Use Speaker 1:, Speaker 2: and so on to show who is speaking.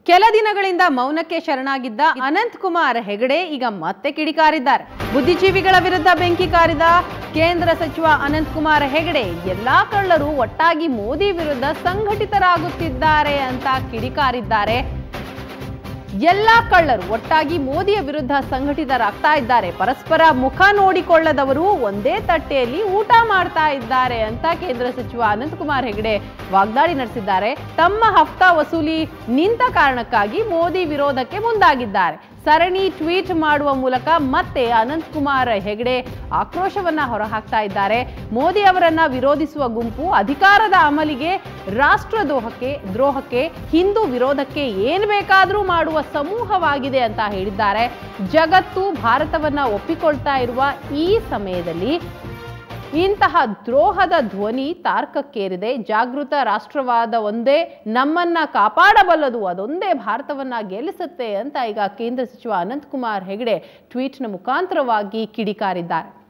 Speaker 1: ಕೆಲ ದಿನಗಳಿಂದ ಮೌನಕ್ಕೆ ಶರಣಾಗಿದ್ದ ಅನಂತ್ ಕುಮಾರ್ ಹೆಗಡೆ ಈಗ ಮತ್ತೆ ಕಿಡಿಕಾರಿದ್ದಾರೆ ಬುದ್ಧಿಜೀವಿಗಳ ವಿರುದ್ಧ ಬೆಂಕಿ ಕಾರಿದ ಕೇಂದ್ರ ಸಚಿವ ಅನಂತ್ ಕುಮಾರ್ ಹೆಗಡೆ ಎಲ್ಲಾ ಕಳ್ಳರು ಒಟ್ಟಾಗಿ ಮೋದಿ ವಿರುದ್ಧ ಸಂಘಟಿತರಾಗುತ್ತಿದ್ದಾರೆ ಅಂತ ಕಿಡಿಕಾರಿದ್ದಾರೆ ಎಲ್ಲಾ ಕಳ್ಳರು ಒಟ್ಟಾಗಿ ಮೋದಿಯ ವಿರುದ್ಧ ಸಂಘಟಿತರಾಗ್ತಾ ಇದ್ದಾರೆ ಪರಸ್ಪರ ಮುಖ ನೋಡಿಕೊಳ್ಳದವರು ಒಂದೇ ತಟ್ಟೆಯಲ್ಲಿ ಊಟ ಮಾಡ್ತಾ ಇದ್ದಾರೆ ಅಂತ ಕೇಂದ್ರ ಸಚಿವ ಅನಂತಕುಮಾರ್ ಹೆಗಡೆ ವಾಗ್ದಾಳಿ ನಡೆಸಿದ್ದಾರೆ ತಮ್ಮ ಹಫ್ತಾ ವಸೂಲಿ ನಿಂತ ಕಾರಣಕ್ಕಾಗಿ ಮೋದಿ ವಿರೋಧಕ್ಕೆ ಮುಂದಾಗಿದ್ದಾರೆ ಸರಣಿ ಟ್ವೀಟ್ ಮಾಡುವ ಮೂಲಕ ಮತ್ತೆ ಅನಂತ್ ಕುಮಾರ್ ಹೆಗಡೆ ಆಕ್ರೋಶವನ್ನ ಹೊರಹಾಕ್ತಾ ಇದ್ದಾರೆ ಮೋದಿ ಅವರನ್ನ ವಿರೋಧಿಸುವ ಗುಂಪು ಅಧಿಕಾರದ ಅಮಲಿಗೆ ರಾಷ್ಟ್ರದ್ರೋಹಕ್ಕೆ ದ್ರೋಹಕ್ಕೆ ಹಿಂದೂ ವಿರೋಧಕ್ಕೆ ಏನ್ ಬೇಕಾದರೂ ಮಾಡುವ ಸಮೂಹವಾಗಿದೆ ಅಂತ ಹೇಳಿದ್ದಾರೆ ಜಗತ್ತು ಭಾರತವನ್ನ ಒಪ್ಪಿಕೊಳ್ತಾ ಇರುವ ಈ ಸಮಯದಲ್ಲಿ ಇಂತಹ ದ್ರೋಹದ ಧ್ವನಿ ತಾರ್ಕಕ್ಕೇರಿದೆ ಜಾಗೃತ ರಾಷ್ಟ್ರವಾದ ಒಂದೇ ನಮ್ಮನ್ನ ಕಾಪಾಡಬಲ್ಲದು ಅದೊಂದೇ ಭಾರತವನ್ನ ಗೆಲ್ಲಿಸುತ್ತೆ ಅಂತ ಈಗ ಕೇಂದ್ರ ಸಚಿವ ಅನಂತ್ ಕುಮಾರ್ ಹೆಗಡೆ ಟ್ವೀಟ್ನ ಮುಖಾಂತರವಾಗಿ ಕಿಡಿಕಾರಿದ್ದಾರೆ